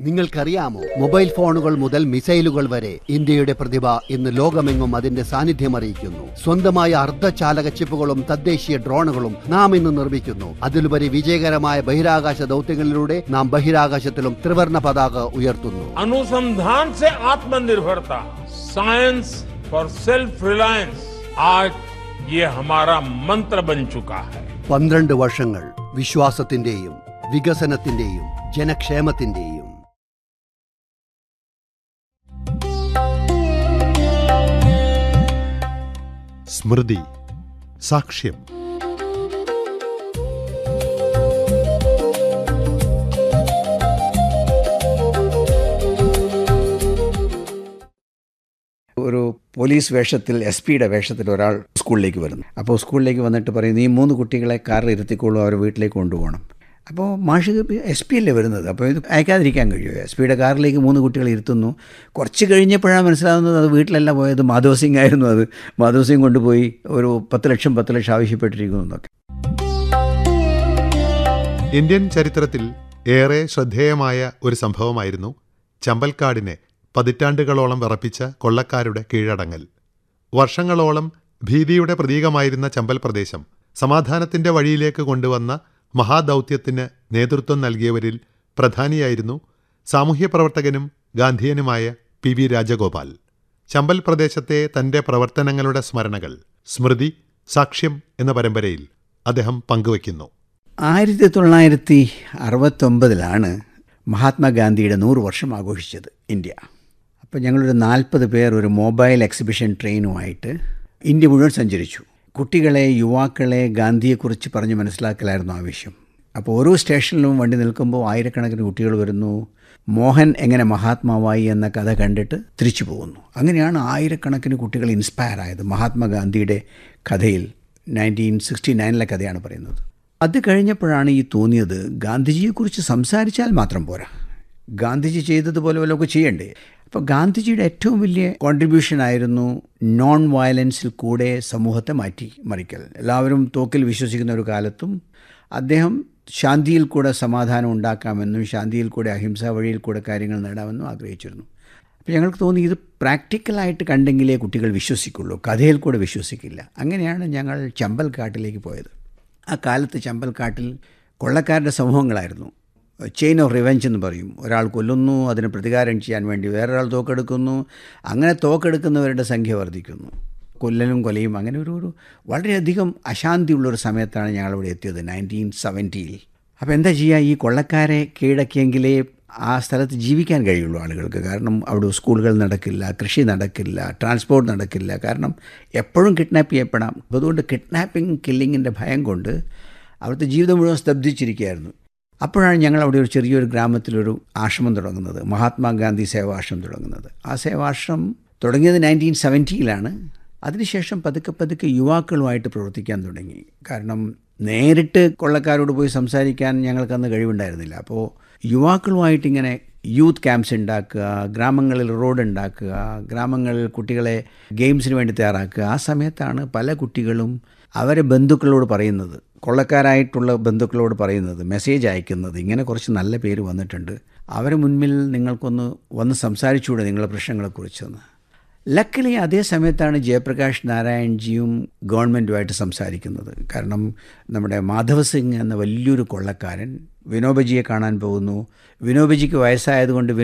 നിങ്ങൾക്കറിയാമോ മൊബൈൽ ഫോണുകൾ മുതൽ മിസൈലുകൾ വരെ ഇന്ത്യയുടെ പ്രതിഭ ഇന്ന് ലോകമെങ്ങും അതിന്റെ സാന്നിധ്യം അറിയിക്കുന്നു സ്വന്തമായ അർദ്ധചാലക ചിപ്പുകളും തദ്ദേശീയ ഡ്രോണുകളും നാം ഇന്ന് നിർമ്മിക്കുന്നു അതിലുപരി വിജയകരമായ ബഹിരാകാശ ദൗത്യങ്ങളിലൂടെ നാം ബഹിരാകാശത്തിലും ത്രിവർണ പതാക ഉയർത്തുന്നു अनुसंधान से आत्मनिर्भरता साइंस फॉर सेल्फ रिलायंस आज ये हमारा मंत्र बन चुका है പന്ത്രണ്ട് വർഷങ്ങൾ വിശ്വാസത്തിന്റെയും വികസനത്തിന്റെയും ജനക്ഷേമത്തിന്റെയും സ്മൃതി സാക്ഷ്യം ഒരു പോലീസ് വേഷത്തിൽ എസ് പിയുടെ വേഷത്തിൽ ഒരാൾ സ്കൂളിലേക്ക് വരുന്നു അപ്പോൾ സ്കൂളിലേക്ക് വന്നിട്ട് പറയും ഈ മൂന്ന് കുട്ടികളെ കാറിൽ ഇരുത്തിക്കോളൂ അവർ വീട്ടിലേക്ക് കൊണ്ടുപോകണം അപ്പോൾ മാഷ് എസ് പി അല്ലേ വരുന്നത് അപ്പോൾ ഇത് അയക്കാതിരിക്കാൻ കഴിയുമോ എസ് പിയുടെ കാറിലേക്ക് മൂന്ന് കുട്ടികൾ ഇരുത്തുന്നു കുറച്ച് കഴിഞ്ഞപ്പോഴാണ് മനസ്സിലാകുന്നത് അത് വീട്ടിലല്ല പോയത് മാധവ് സിംഗ് ആയിരുന്നു അത് മാധവ് സിംഗ് കൊണ്ടുപോയി ഒരു പത്ത് ലക്ഷം പത്ത് ലക്ഷം ആവശ്യപ്പെട്ടിരിക്കുന്നു എന്നൊക്കെ ഇന്ത്യൻ ചരിത്രത്തിൽ ഏറെ ശ്രദ്ധേയമായ ഒരു സംഭവമായിരുന്നു ചമ്പൽക്കാടിനെ പതിറ്റാണ്ടുകളോളം വിറപ്പിച്ച കൊള്ളക്കാരുടെ കീഴടങ്ങൽ വർഷങ്ങളോളം ഭീതിയുടെ പ്രതീകമായിരുന്ന ചമ്പൽ പ്രദേശം സമാധാനത്തിന്റെ വഴിയിലേക്ക് കൊണ്ടുവന്ന മഹാദൗത്യത്തിന് നേതൃത്വം നൽകിയവരിൽ പ്രധാനിയായിരുന്നു സാമൂഹ്യ പ്രവർത്തകനും ഗാന്ധിയനുമായ പി വി രാജഗോപാൽ ചമ്പൽ പ്രദേശത്തെ തന്റെ പ്രവർത്തനങ്ങളുടെ സ്മരണകൾ സ്മൃതി സാക്ഷ്യം എന്ന പരമ്പരയിൽ അദ്ദേഹം പങ്കുവയ്ക്കുന്നു ആയിരത്തി തൊള്ളായിരത്തി അറുപത്തൊമ്പതിലാണ് മഹാത്മാഗാന്ധിയുടെ നൂറ് വർഷം ആഘോഷിച്ചത് ഇന്ത്യ അപ്പോൾ ഞങ്ങളൊരു നാൽപ്പത് പേർ ഒരു മൊബൈൽ എക്സിബിഷൻ ട്രെയിനുമായിട്ട് ഇന്ത്യ മുഴുവൻ സഞ്ചരിച്ചു കുട്ടികളെ യുവാക്കളെ ഗാന്ധിയെക്കുറിച്ച് പറഞ്ഞ് മനസ്സിലാക്കലായിരുന്നു ആവശ്യം അപ്പോൾ ഓരോ സ്റ്റേഷനിലും വണ്ടി നിൽക്കുമ്പോൾ ആയിരക്കണക്കിന് കുട്ടികൾ വരുന്നു മോഹൻ എങ്ങനെ മഹാത്മാവായി എന്ന കഥ കണ്ടിട്ട് തിരിച്ചു പോകുന്നു അങ്ങനെയാണ് ആയിരക്കണക്കിന് കുട്ടികൾ ഇൻസ്പയർ ആയത് മഹാത്മാഗാന്ധിയുടെ കഥയിൽ നയൻറ്റീൻ സിക്സ്റ്റി നയനിലെ കഥയാണ് പറയുന്നത് അത് കഴിഞ്ഞപ്പോഴാണ് ഈ തോന്നിയത് ഗാന്ധിജിയെക്കുറിച്ച് സംസാരിച്ചാൽ മാത്രം പോരാ ഗാന്ധിജി ചെയ്തതുപോലെ വല്ലതൊക്കെ ചെയ്യണ്ടേ അപ്പോൾ ഗാന്ധിജിയുടെ ഏറ്റവും വലിയ കോൺട്രിബ്യൂഷൻ ആയിരുന്നു നോൺ വയലൻസിൽ കൂടെ സമൂഹത്തെ മാറ്റി മറിക്കൽ എല്ലാവരും തോക്കിൽ വിശ്വസിക്കുന്ന ഒരു കാലത്തും അദ്ദേഹം ശാന്തിയിൽ കൂടെ സമാധാനം ഉണ്ടാക്കാമെന്നും ശാന്തിയിൽ കൂടെ അഹിംസ വഴിയിൽ കൂടെ കാര്യങ്ങൾ നേടാമെന്നും ആഗ്രഹിച്ചിരുന്നു അപ്പോൾ ഞങ്ങൾക്ക് തോന്നി ഇത് പ്രാക്ടിക്കലായിട്ട് കണ്ടെങ്കിലേ കുട്ടികൾ വിശ്വസിക്കുള്ളൂ കഥയിൽ കൂടെ വിശ്വസിക്കില്ല അങ്ങനെയാണ് ഞങ്ങൾ ചമ്പൽക്കാട്ടിലേക്ക് പോയത് ആ കാലത്ത് ചമ്പൽക്കാട്ടിൽ കൊള്ളക്കാരുടെ സമൂഹങ്ങളായിരുന്നു ചെയിൻ ഓഫ് റിവെഞ്ച് എന്ന് പറയും ഒരാൾ കൊല്ലുന്നു അതിന് പ്രതികാരം ചെയ്യാൻ വേണ്ടി വേറൊരാൾ തോക്കെടുക്കുന്നു അങ്ങനെ തോക്കെടുക്കുന്നവരുടെ സംഖ്യ വർദ്ധിക്കുന്നു കൊല്ലലും കൊലയും അങ്ങനെ ഒരു ഒരു വളരെയധികം അശാന്തിയുള്ളൊരു സമയത്താണ് ഞങ്ങളിവിടെ എത്തിയത് നയൻറ്റീൻ സെവൻറ്റിയിൽ അപ്പോൾ എന്താ ചെയ്യുക ഈ കൊള്ളക്കാരെ കീഴടക്കിയെങ്കിലേ ആ സ്ഥലത്ത് ജീവിക്കാൻ കഴിയുള്ളൂ ആളുകൾക്ക് കാരണം അവിടെ സ്കൂളുകൾ നടക്കില്ല കൃഷി നടക്കില്ല ട്രാൻസ്പോർട്ട് നടക്കില്ല കാരണം എപ്പോഴും കിഡ്നാപ്പ് ചെയ്യപ്പെടാം അപ്പോൾ അതുകൊണ്ട് കിഡ്നാപ്പിംഗ് കില്ലിങ്ങിൻ്റെ ഭയം കൊണ്ട് അവിടുത്തെ ജീവിതം മുഴുവൻ സ്തബ്ധിച്ചിരിക്കുകയായിരുന്നു അപ്പോഴാണ് ഞങ്ങൾ അവിടെ ഒരു ചെറിയൊരു ഗ്രാമത്തിലൊരു ആശ്രമം തുടങ്ങുന്നത് മഹാത്മാഗാന്ധി സേവാശ്രമം തുടങ്ങുന്നത് ആ സേവാശ്രമം തുടങ്ങിയത് നയൻറ്റീൻ സെവൻറ്റിയിലാണ് അതിനുശേഷം പതുക്കെ പതുക്കെ യുവാക്കളുമായിട്ട് പ്രവർത്തിക്കാൻ തുടങ്ങി കാരണം നേരിട്ട് കൊള്ളക്കാരോട് പോയി സംസാരിക്കാൻ ഞങ്ങൾക്കന്ന് കഴിവുണ്ടായിരുന്നില്ല അപ്പോൾ യുവാക്കളുമായിട്ട് ഇങ്ങനെ യൂത്ത് ക്യാമ്പ്സ് ഉണ്ടാക്കുക ഗ്രാമങ്ങളിൽ റോഡ് ഉണ്ടാക്കുക ഗ്രാമങ്ങളിൽ കുട്ടികളെ ഗെയിംസിന് വേണ്ടി തയ്യാറാക്കുക ആ സമയത്താണ് പല കുട്ടികളും അവരെ ബന്ധുക്കളോട് പറയുന്നത് കൊള്ളക്കാരായിട്ടുള്ള ബന്ധുക്കളോട് പറയുന്നത് മെസ്സേജ് അയക്കുന്നത് ഇങ്ങനെ കുറച്ച് നല്ല പേര് വന്നിട്ടുണ്ട് അവരെ മുൻപിൽ നിങ്ങൾക്കൊന്ന് വന്ന് സംസാരിച്ചുകൂടെ നിങ്ങളുടെ പ്രശ്നങ്ങളെക്കുറിച്ചെന്ന് ലക്കിലി അതേ സമയത്താണ് ജയപ്രകാശ് നാരായൺജിയും ഗവൺമെൻറ്റുമായിട്ട് സംസാരിക്കുന്നത് കാരണം നമ്മുടെ മാധവ് സിംഗ് എന്ന വലിയൊരു കൊള്ളക്കാരൻ വിനോബജിയെ കാണാൻ പോകുന്നു വിനോബജിക്ക് വയസ്സായതുകൊണ്ട്